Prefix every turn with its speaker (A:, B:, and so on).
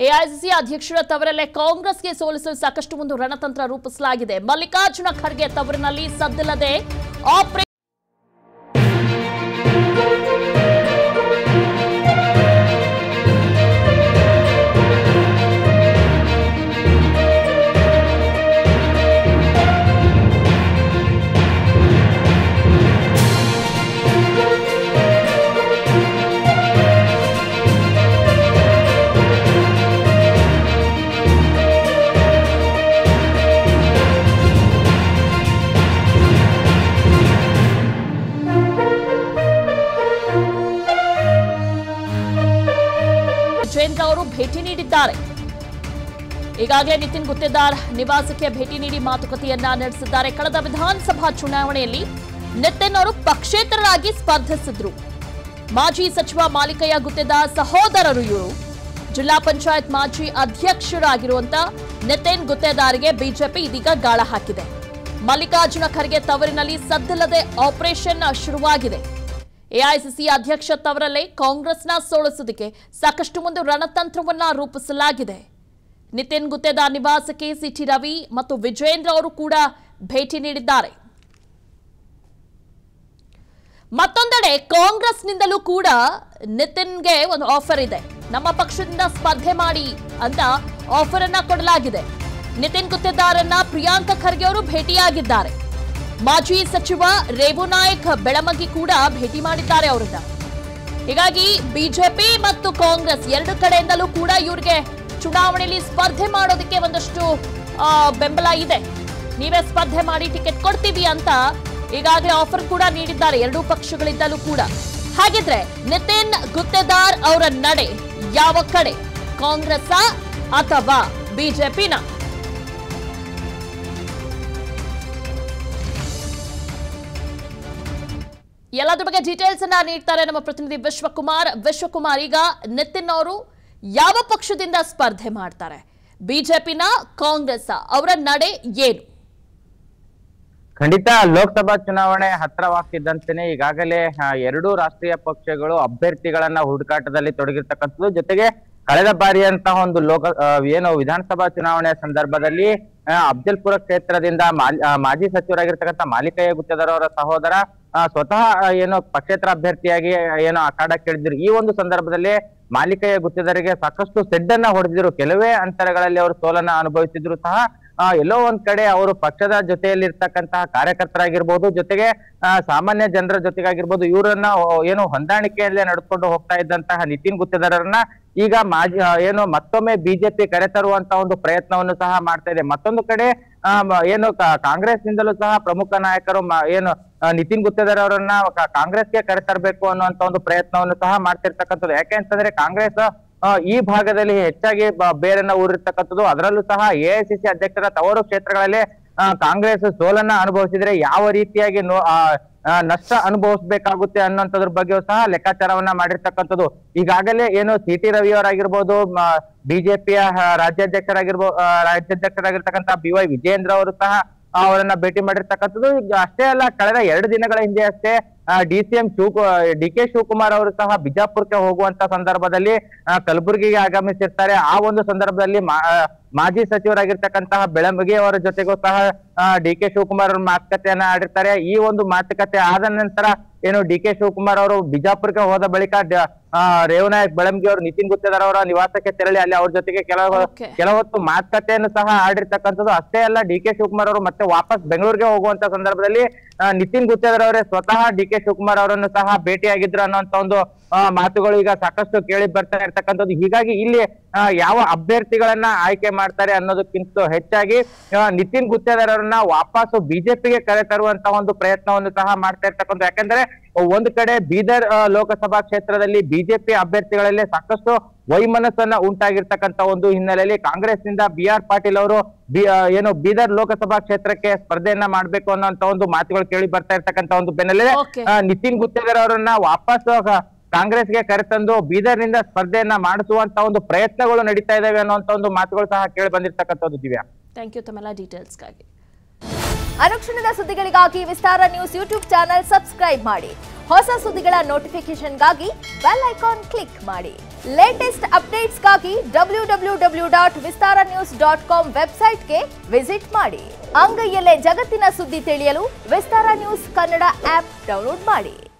A: AICC ಅಧ್ಯಕ್ಷರ ತವರಲ್ಲೇ ಕಾಂಗ್ರೆಸ್ಗೆ ಸೋಲಿಸಲು ಸಾಕಷ್ಟು ಒಂದು ರಣತಂತ್ರ ರೂಪಿಸಲಾಗಿದೆ ಮಲ್ಲಿಕಾರ್ಜುನ ಖರ್ಗೆ ತವರಿನಲ್ಲಿ ಸದ್ದಿಲ್ಲದೆ ಆಪರೇಷನ್ ವಿಜೇಂದ್ರ ಅವರು ಭೇಟಿ ನೀಡಿದ್ದಾರೆ ಈಗಾಗಲೇ ನಿತಿನ್ ಗುತ್ತೇದಾರ್ ನಿವಾಸಕ್ಕೆ ಭೇಟಿ ನೀಡಿ ಮಾತುಕತೆಯನ್ನ ನಡೆಸಿದ್ದಾರೆ ಕಳೆದ ವಿಧಾನಸಭಾ ಚುನಾವಣೆಯಲ್ಲಿ ನಿತಿನ್ ಅವರು ಪಕ್ಷೇತರರಾಗಿ ಸ್ಪರ್ಧಿಸಿದ್ರು ಮಾಜಿ ಸಚಿವ ಮಾಲಿಕಯ್ಯ ಗುತ್ತೇದಾರ್ ಸಹೋದರರು ಇವರು ಜಿಲ್ಲಾ ಪಂಚಾಯತ್ ಮಾಜಿ ಅಧ್ಯಕ್ಷರಾಗಿರುವಂತ ನಿತಿನ್ ಗುತ್ತೇದಾರ್ಗೆ ಬಿಜೆಪಿ ಇದೀಗ ಗಾಳ ಹಾಕಿದೆ ಮಲ್ಲಿಕಾರ್ಜುನ ಖರ್ಗೆ ತವರಿನಲ್ಲಿ ಸದ್ದಿಲ್ಲದೆ ಆಪರೇಷನ್ ಶುರುವಾಗಿದೆ ಎಐಸಿಸಿ ಅಧ್ಯಕ್ಷ ತವರಲ್ಲೇ ಕಾಂಗ್ರೆಸ್ನ ಸೋಲಿಸೋದಕ್ಕೆ ಸಾಕಷ್ಟು ಒಂದು ರಣತಂತ್ರವನ್ನ ರೂಪಿಸಲಾಗಿದೆ ನಿತಿನ್ ಗುತ್ತೇದಾರ್ ನಿವಾಸಕ್ಕೆ ಸಿಟಿ ರವಿ ಮತ್ತು ವಿಜೇಂದ್ರ ಅವರು ಕೂಡ ಭೇಟಿ ನೀಡಿದ್ದಾರೆ ಮತ್ತೊಂದೆಡೆ ಕಾಂಗ್ರೆಸ್ನಿಂದಲೂ ಕೂಡ ನಿತಿನ್ಗೆ ಒಂದು ಆಫರ್ ಇದೆ ನಮ್ಮ ಪಕ್ಷದಿಂದ ಸ್ಪರ್ಧೆ ಮಾಡಿ ಅಂತ ಆಫರ್ ಅನ್ನ ಕೊಡಲಾಗಿದೆ ನಿತಿನ್ ಗುತ್ತೇದಾರನ್ನ ಪ್ರಿಯಾಂಕ ಖರ್ಗೆ ಅವರು ಭೇಟಿಯಾಗಿದ್ದಾರೆ ಮಾಜಿ ಸಚಿವ ರೇವುನಾಯಕ್ ಬೆಳಮಗಿ ಕೂಡ ಭೇಟಿ ಮಾಡಿದ್ದಾರೆ ಅವರನ್ನ ಹೀಗಾಗಿ ಬಿಜೆಪಿ ಮತ್ತು ಕಾಂಗ್ರೆಸ್ ಎರಡು ಕಡೆಯಿಂದಲೂ ಕೂಡ ಇವ್ರಿಗೆ ಚುನಾವಣೆಯಲ್ಲಿ ಸ್ಪರ್ಧೆ ಮಾಡೋದಕ್ಕೆ ಒಂದಷ್ಟು ಆ, ಬೆಂಬಲ ಇದೆ ನೀವೇ ಸ್ಪರ್ಧೆ ಮಾಡಿ ಟಿಕೆಟ್ ಕೊಡ್ತೀವಿ ಅಂತ ಈಗಾಗಲೇ ಆಫರ್ ಕೂಡ ನೀಡಿದ್ದಾರೆ ಎರಡೂ ಪಕ್ಷಗಳಿಂದಲೂ ಕೂಡ ಹಾಗಿದ್ರೆ ನಿತಿನ್ ಗುತ್ತೇದಾರ್ ಅವರ ನಡೆ ಯಾವ ಕಡೆ ಕಾಂಗ್ರೆಸ್ ಅಥವಾ ಬಿಜೆಪಿನ ಎಲ್ಲದ್ರ ಬಗ್ಗೆ ಡೀಟೇಲ್ಸ್ ಅನ್ನ ನೀಡ್ತಾರೆ ನಮ್ಮ ಪ್ರತಿನಿಧಿ ವಿಶ್ವಕುಮಾರ್ ವಿಶ್ವಕುಮಾರ್ ಈಗ ನಿತಿನ್ ಅವರು ಯಾವ ಪಕ್ಷದಿಂದ ಸ್ಪರ್ಧೆ ಮಾಡ್ತಾರೆ ಬಿಜೆಪಿನ ಕಾಂಗ್ರೆಸ್ ಅವರ ನಡೆ ಏನು
B: ಖಂಡಿತ ಲೋಕಸಭಾ ಚುನಾವಣೆ ಹತ್ರವಾಗ್ತಿದ್ದಂತೆನೆ ಈಗಾಗಲೇ ಆ, ಎರಡೂ ರಾಷ್ಟ್ರೀಯ ಪಕ್ಷಗಳು ಅಭ್ಯರ್ಥಿಗಳನ್ನ ಹುಡುಕಾಟದಲ್ಲಿ ತೊಡಗಿರ್ತಕ್ಕಂಥದ್ದು ಜೊತೆಗೆ ಕಳೆದ ಬಾರಿಯಂತಹ ಒಂದು ಲೋಕ ಆ, ಏನು ವಿಧಾನಸಭಾ ಚುನಾವಣೆಯ ಸಂದರ್ಭದಲ್ಲಿ ಆ, ಅಫ್ಜಲ್ಪುರ ಕ್ಷೇತ್ರದಿಂದ ಮಾಲ್- ಆ, ಮಾಜಿ ಸಚಿವರಾಗಿರ್ತಕ್ಕಂಥ ಮಾಲಿಕಯ್ಯ ಗುತ್ತೇದಾರ್ ಅವರ ಸಹೋದರ ಆ, ಸ್ವತಃ ಆ, ಏನು ಪಕ್ಷೇತರ ಅಭ್ಯರ್ಥಿಯಾಗಿ ಏನು ಅಖಾಡಕ್ಕಿಳಿದ್ರು ಈ ಒಂದು ಸಂದರ್ಭದಲ್ಲಿ ಮಾಲಿಕಯ್ಯ ಗುತ್ತೇದಾರಿಗೆ ಸಾಕಷ್ಟು ಸೆಡ್ಡನ್ನ ಹೊಡೆದಿದ್ರು ಕೆಲವೇ ಅಂತರಗಳಲ್ಲಿ ಅವರು ಸೋಲನ್ನ ಅನುಭವಿಸಿದ್ರು ಸಹ ಆ, ಎಲ್ಲೋ ಒಂದ್ ಕಡೆ ಅವರು ಪಕ್ಷದ ಜೊತೆಯಲ್ಲಿ ಇರ್ತಕ್ಕಂತಹ ಕಾರ್ಯಕರ್ತರಾಗಿರ್ಬೋದು ಜೊತೆಗೆ ಆ, ಸಾಮಾನ್ಯ ಜನರ ಜೊತೆಗಾಗಿರ್ಬೋದು ಇವರನ್ನ ಆ, ಏನು ಹೊಂದಾಣಿಕೆಯಲ್ಲೇ ನಡೆದುಕೊಂಡು ಹೋಗ್ತಾ ಇದ್ದಂತಹ ನಿತಿನ್ ಗುತ್ತೇದಾರರನ್ನ ಈಗ ಮಾಜಿ ಆ, ಏನು ಮತ್ತೊಮ್ಮೆ ಬಿಜೆಪಿ ಕರೆತರುವಂತ ಒಂದು ಪ್ರಯತ್ನವನ್ನು ಸಹ ಮಾಡ್ತಾ ಇದೆ ಮತ್ತೊಂದು ಕಡೆ ಆ, ಮ- ಏನು ಕಾ- ಕಾಂಗ್ರೆಸ್ನಿಂದಲೂ ಸಹ ಪ್ರಮುಖ ನಾಯಕರು ಮ- ಏನು ಆ, ನಿತಿನ್ ಗುತ್ತೇದಾರ್ ಅವರನ್ನ ಕಾ- ಕಾಂಗ್ರೆಸ್ಗೆ ಕರೆತರಬೇಕು ಅನ್ನುವಂತ ಒಂದು ಪ್ರಯತ್ನವನ್ನು ಸಹ ಮಾಡ್ತಿರ್ತಕ್ಕಂಥದ್ದು ಯಾಕೆ ಅಂತಂದ್ರೆ ಕಾಂಗ್ರೆಸ್ ಆ, ಈ ಭಾಗದಲ್ಲಿ ಹೆಚ್ಚಾಗಿ ಬ- ಬೇರನ್ನ ಊರಿರ್ತಕ್ಕಂಥದ್ದು ಅದರಲ್ಲೂ ಸಹ ಎಐಸಿಸಿ ಅಧ್ಯಕ್ಷರ ತವರು ಕ್ಷೇತ್ರಗಳಲ್ಲಿ ಆ, ಕಾಂಗ್ರೆಸ್ ಸೋಲನ್ನ ಅನುಭವಿಸಿದ್ರೆ ಯಾವ ರೀತಿಯಾಗಿ ನೋ- ಆ, ಆ, ನಷ್ಟ ಅನುಭವಿಸ್ಬೇಕಾಗುತ್ತೆ ಅನ್ನೋಂಥದ್ರ ಬಗ್ಗೆಯೂ ಸಹ ಲೆಕ್ಕಾಚಾರವನ್ನ ಮಾಡಿರ್ತಕ್ಕಂಥದ್ದು ಈಗಾಗಲೇ ಏನು ಸಿ ಟಿ ರವಿ ಅವರಾಗಿರ್ಬೋದು ಬಿಜೆಪಿಯ ರಾಜ್ಯಾಧ್ಯಕ್ಷರಾಗಿರ್ಬೋದು ರಾಜ್ಯಾಧ್ಯಕ್ಷರಾಗಿರ್ತಕ್ಕಂಥ ಬಿ ವೈ ವಿಜೇಂದ್ರ ಅವರು ಸಹ ಅವರನ್ನ ಭೇಟಿ ಮಾಡಿರ್ತಕ್ಕಂಥದ್ದು ಈಗ ಅಷ್ಟೇ ಅಲ್ಲ ಕಳೆದ ಎರಡು ದಿನಗಳ ಹಿಂದೆ ಅಷ್ಟೇ D C M Shiv D K Shivakumar ಅವರು ಸಹ ಬಿಜಾಪುರಕ್ಕೆ ಹೋಗುವಂತ ಸಂದರ್ಭದಲ್ಲಿ ಆ, ಕಲಬುರಗಿಗೆ ಆಗಮಿಸಿರ್ತಾರೆ ಆ ಒಂದು ಸಂದರ್ಭದಲ್ಲಿ ಮಾ- ಆ, ಮಾಜಿ ಸಚಿವರಾಗಿರ್ತಕ್ಕಂತಹ ಬೆಳಂಬಗಿ ಅವರ ಜೊತೆಗೂ ಸಹ ಡಿ ಕೆ ಶಿವಕುಮಾರ್ ಅವರು ಮಾತುಕತೆಯನ್ನ ಆಡಿರ್ತಾರೆ ಈ ಒಂದು ಮಾತುಕತೆ ಆದ ನಂತರ ಏನು ಡಿ ಕೆ ಶಿವಕುಮಾರ್ ಅವರು ಬಿಜಾಪುರಕ್ಕೆ ಹೋದ ಬಳಿಕ ಡ- ಆ, ರೇವನಾಯಕ್ ಬೆಳಂಬಗಿ ಅವರು ನಿತಿನ್ ಗುತ್ತೇದಾರ್ ಅವರ ನಿವಾಸಕ್ಕೆ ತೆರಳಿ ಅಲ್ಲಿ ಅವ್ರ ಜೊತೆಗೆ ಕೆಲವು
A: Okay.
B: ಕೆಲವೊತ್ತು ಮಾತುಕತೆಯನ್ನು ಸಹ ಆಡಿರ್ತಕ್ಕಂಥದ್ದು ಅಷ್ಟೇ ಅಲ್ಲ ಡಿ ಕೆ ಶಿವಕುಮಾರ್ ಅವರು ಮತ್ತೆ ವಾಪಸ್ ಬೆಂಗಳೂರಿಗೆ ಹೋಗುವಂತ ಸಂದರ್ಭದಲ್ಲಿ ಆ, ನಿತಿನ್ ಗುತ್ತೇದಾರ್ ಅವರೇ ಸ್ವತಃ ಡಿ ಕೆ ಶಿವಕುಮಾರ್ ಅವರನ್ನು ಸಹ ಭೇಟಿಯಾಗಿದ್ರು ಅನ್ನೋಂತ ಒಂದು ಆ, ಮಾತುಗಳು ಈಗ ಸಾಕಷ್ಟು ಕೇಳಿ ಬರ್ತಾ ಇರ್ತಕ್ಕಂಥದ್ದು ಹೀಗಾಗಿ ಇಲ್ಲಿ ಆ, ಯಾವ ಅಭ್ಯರ್ಥಿಗಳನ್ನ ಆಯ್ಕೆ ಮಾಡ್ತಾರೆ ಅನ್ನೋದಕ್ಕಿಂತ ಹೆಚ್ಚಾಗಿ ಆ, ನಿತಿನ್ ಗುತ್ತೇದಾರ್ ಅವರನ್ನ ವಾಪಸ್ ಬಿಜೆಪಿಗೆ ಕರೆ ತರುವಂತ ಒಂದು ಪ್ರಯತ್ನವನ್ನು ಸಹ ಮಾಡ್ತಾ ಇರ್ತಕ್ಕಂಥ ಯಾಕಂದ್ರೆ ಒಂದು ಕಡೆ ಬೀದರ್ ಆ, ಲೋಕಸಭಾ ಕ್ಷೇತ್ರದಲ್ಲಿ ಬಿಜೆಪಿ ಅಭ್ಯರ್ಥಿಗಳಲ್ಲಿ ಸಾಕಷ್ಟು ವೈಮನಸ್ಸನ್ನ ಉಂಟಾಗಿರ್ತಕ್ಕಂತ ಒಂದು ಹಿನ್ನೆಲೆಯಲ್ಲಿ ಕಾಂಗ್ರೆಸ್ನಿಂದ ಬಿ ಆರ್ ಪಾಟೀಲ್ ಅವರು ಬಿ ಆ, ಏನು ಬೀದರ್ ಲೋಕಸಭಾ ಕ್ಷೇತ್ರಕ್ಕೆ ಸ್ಪರ್ಧೆಯನ್ನ ಮಾಡ್ಬೇಕು ಅನ್ನೋಂತ ಒಂದು ಮಾತುಗಳು ಕೇಳಿ ಬರ್ತಾ ಇರ್ತಕ್ಕಂತ ಒಂದು ಬೆನ್ನಲ್ಲೇ
A: Okay.
B: ಆ, ನಿತಿನ್ ಗುತ್ತೇದಾರ್ ಅವರನ್ನ ವಾಪಸ್ ಆ, ಕಾಂಗ್ರೆಸ್ಗೆ ಕರೆತಂದು ಬೀದರ್ನಿಂದ ಸ್ಪರ್ಧೆಯನ್ನ ಮಾಡಿಸುವಂತ ಒಂದು ಪ್ರಯತ್ನಗಳು ನಡೀತಾ ಇದಾವೆ ಅನ್ನುವಂತ ಒಂದು ಮಾತುಗಳು ಸಹ ಕೇಳಿ ಬಂದಿರ್ತಕ್ಕಂಥದ್ದು ದಿವ್ಯಾ
A: ಥ್ಯಾಂಕ್ ಯು ತಮ್ಮೆಲ್ಲ ಡೀಟೇಲ್ಸ್ಗಾಗಿ
C: ಅನುಕ್ಷಣದ ಸುದ್ದಿಗಳಿಗಾಗಿ Vistara News YouTube channel subscribe ಮಾಡಿ ಹೊಸ ಸುದ್ದಿಗಳ ನೋಟಿಫಿಕೇಶನ್ಗಾಗಿ ಬೆಲ್ ಐಕಾನ್ ಕ್ಲಿಕ್ ಮಾಡಿ ಲೇಟೆಸ್ಟ್ ಅಪ್ಡೇಟ್ಸ್ಗಾಗಿ W W W dot Vistara News dot com ವೆಬ್ಸೈಟ್ಗೆ ವಿಸಿಟ್ ಮಾಡಿ ಅಂಗೈಯಲ್ಲೇ ಜಗತ್ತಿನ ಸುದ್ದಿ ತಿಳಿಯಲು Vistara News Kannada app download ಮಾಡಿ